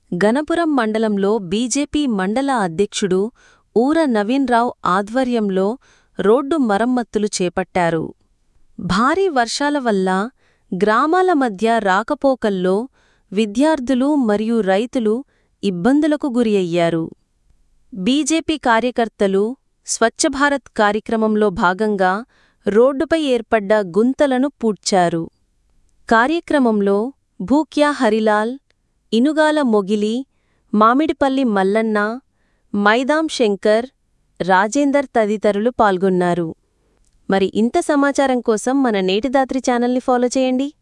గణపురం మండలంలో బీజేపీ మండల అధ్యక్షుడు ఊర నవీన్రావు ఆధ్వర్యంలో రోడ్డు మరమ్మతులు చేపట్టారు భారీ వర్షాల వల్ల గ్రామాల మధ్య రాకపోకల్లో విద్యార్థులు మరియు రైతులు ఇబ్బందులకు గురి అయ్యారు బీజేపీ కార్యకర్తలు స్వచ్ఛభారత్ కార్యక్రమంలో భాగంగా రోడ్డుపై ఏర్పడ్డ గుంతలను పూడ్చారు కార్యక్రమంలో భూక్యా హరిలాల్ ఇనుగాల మొగిలి మామిడిపల్లి మల్లన్న మైదాం శంకర్ రాజేందర్ తదితరులు పాల్గొన్నారు మరి ఇంత సమాచారం కోసం మన నేటిదాత్రి ఛానల్ని ఫాలో చేయండి